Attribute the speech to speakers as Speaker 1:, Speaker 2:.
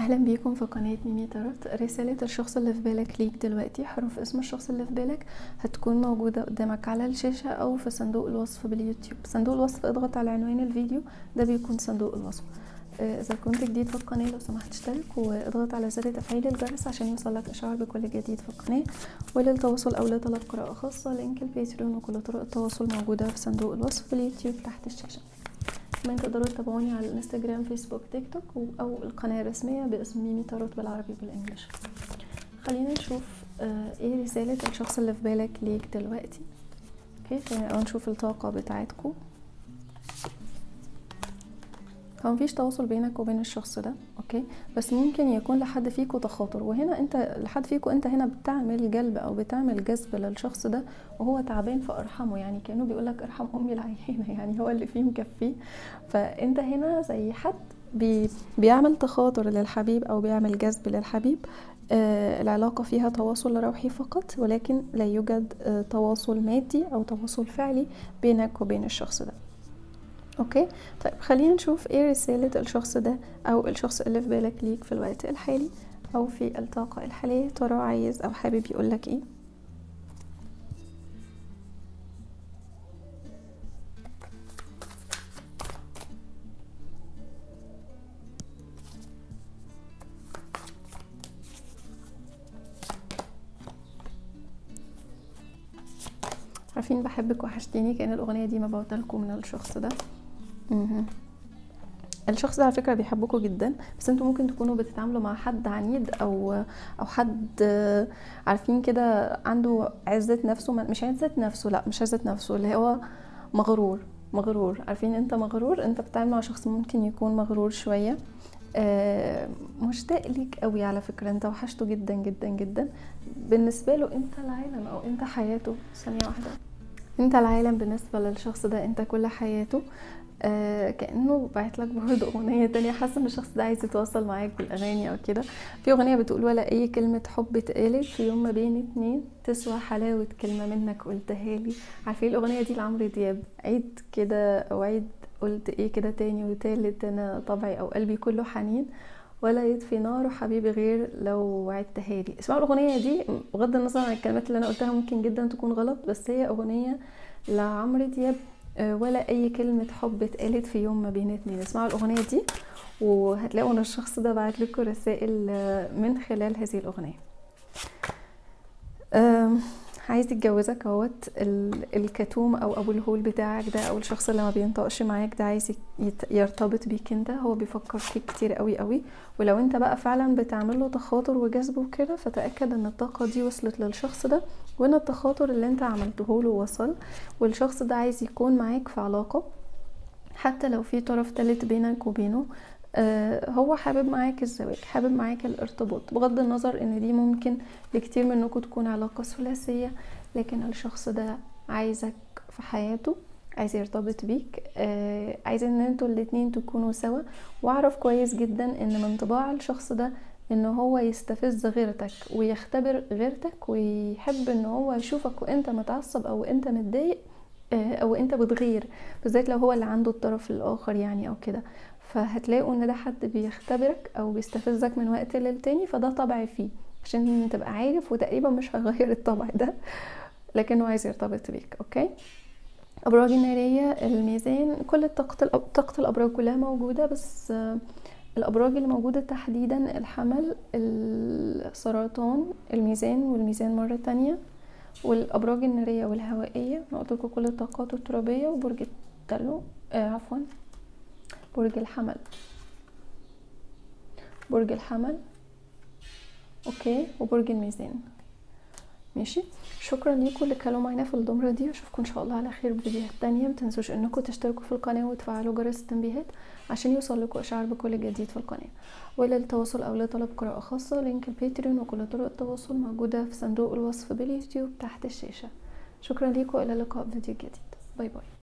Speaker 1: اهلا بيكم في قناة ميمي تاروت رسالة الشخص اللي في بالك ليك دلوقتي حروف اسم الشخص اللي في بالك هتكون موجودة قدامك على الشاشة او في صندوق الوصف باليوتيوب صندوق الوصف اضغط على عنوان الفيديو ده بيكون صندوق الوصف آه، اذا كنت جديد في القناة لو سمحت اشترك واضغط على زر تفعيل الجرس عشان يوصلك اشعار بكل جديد في القناة وللتواصل او لطلب قراءة خاصة لينك الباتريون وكل طرق التواصل موجودة في صندوق الوصف باليوتيوب تحت الشاشة كمان تقدروا تتابعوني على الانستجرام فيسبوك تيك توك او القناه الرسميه باسم ميمي تاروت بالعربي وبالانجلش خلينا نشوف آه ايه رساله الشخص اللي في بالك ليك دلوقتي اوكي خلينا نشوف الطاقه بتاعتكم هو مفيش تواصل بينك وبين الشخص ده اوكي بس ممكن يكون لحد فيكم تخاطر وهنا انت لحد فيكم انت هنا بتعمل جلب او بتعمل جذب للشخص ده وهو تعبان فارحمه يعني كانه بيقول لك ارحم امي العيانه يعني هو اللي فيه مكفيه فانت هنا زي حد بي بيعمل تخاطر للحبيب او بيعمل جذب للحبيب آه العلاقة فيها تواصل روحي فقط ولكن لا يوجد آه تواصل مادي أو تواصل فعلي بينك وبين الشخص ده اوكي طيب خلينا نشوف ايه رسالة الشخص ده او الشخص اللي في بالك ليك في الوقت الحالي او في الطاقة الحالية ترى عايز او حابب يقولك ايه عارفين بحبك وحشتيني كان الاغنيه دي مبعوته لكم من الشخص ده مهم. الشخص ده على فكره بيحبكم جدا بس انتوا ممكن تكونوا بتتعاملوا مع حد عنيد او او حد عارفين كده عنده عزه نفسه مش عزه نفسه لا مش عزه نفسه اللي هو مغرور مغرور عارفين انت مغرور انت بتتعامل مع شخص ممكن يكون مغرور شويه آه مشتاق ليك قوي على فكره انت وحشته جدا جدا جدا بالنسبه له انت العالم او انت حياته ثانيه واحده انت العالم بالنسبه للشخص ده انت كل حياته آه كانه بعت لك برضه اغنيه تانية حاسه ان الشخص ده عايز يتواصل معاك بالاغاني او كده في اغنيه بتقول ولا اي كلمه حب اتقالت في يوم ما بين اتنين تسوى حلاوه كلمه منك قلتها لي عارفين الاغنيه دي لعمرو دياب عيد كده او عيد قلت ايه كده تاني وتالت انا طبعي او قلبي كله حنين ولا يطفي ناره حبيبي غير لو وعدتها لي اسمعوا الاغنيه دي بغض النظر عن الكلمات اللي انا قلتها ممكن جدا تكون غلط بس هي اغنيه لعمرو دياب ولا اي كلمه حب اتقالت في يوم ما بين اتنين اسمعوا الاغنيه دي وهتلاقوا ان الشخص ده بعت لكم رسائل من خلال هذه الاغنيه عايز يتجوزك اهوت الكتوم او ابو الهول بتاعك ده او الشخص اللي ما بينطقش معاك ده عايز يرتبط بيك انت هو بيفكر فيك كتير قوي قوي ولو انت بقى فعلا بتعمل له تخاطر وجذب وكده فتاكد ان الطاقه دي وصلت للشخص ده وان التخاطر اللي انت عملته له وصل والشخص ده عايز يكون معاك في علاقه حتى لو في طرف تالت بينك وبينه آه هو حابب معاك الزواج حابب معاك الارتباط بغض النظر ان دي ممكن لكتير منكم تكون علاقة ثلاثية لكن الشخص ده عايزك في حياته عايز يرتبط بيك آه عايز ان انتوا الاتنين تكونوا سوا واعرف كويس جدا ان من طباع الشخص ده ان هو يستفز غيرتك ويختبر غيرتك ويحب ان هو يشوفك وانت متعصب او انت متضايق آه او انت بتغير بالذات لو هو اللي عنده الطرف الاخر يعني او كده فهتلاقوا ان ده حد بيختبرك او بيستفزك من وقت للتاني فده طبع فيه عشان تبقى عارف وتقريبا مش هيغير الطبع ده لكنه عايز يرتبط بيك اوكي ابراج الناريه الميزان كل طاقه طاقه الابراج كلها موجوده بس الابراج اللي موجوده تحديدا الحمل السرطان الميزان والميزان مره تانية والابراج الناريه والهوائيه انا قلت لكم كل الطاقات الترابيه وبرج التلو آه عفوا برج الحمل برج الحمل اوكي وبرج الميزان ماشي شكرا ليكم اللي كانوا معانا في الدمرة دي اشوفكم ان شاء الله على خير بفيديوهات تانية متنسوش انكم تشتركوا في القناة وتفعلوا جرس التنبيهات عشان يوصل لكم اشعار بكل جديد في القناة وللتواصل او لطلب قراءة خاصة لينك الباتريون وكل طرق التواصل موجودة في صندوق الوصف باليوتيوب تحت الشاشة شكرا ليكم الى اللقاء فيديو جديد باي باي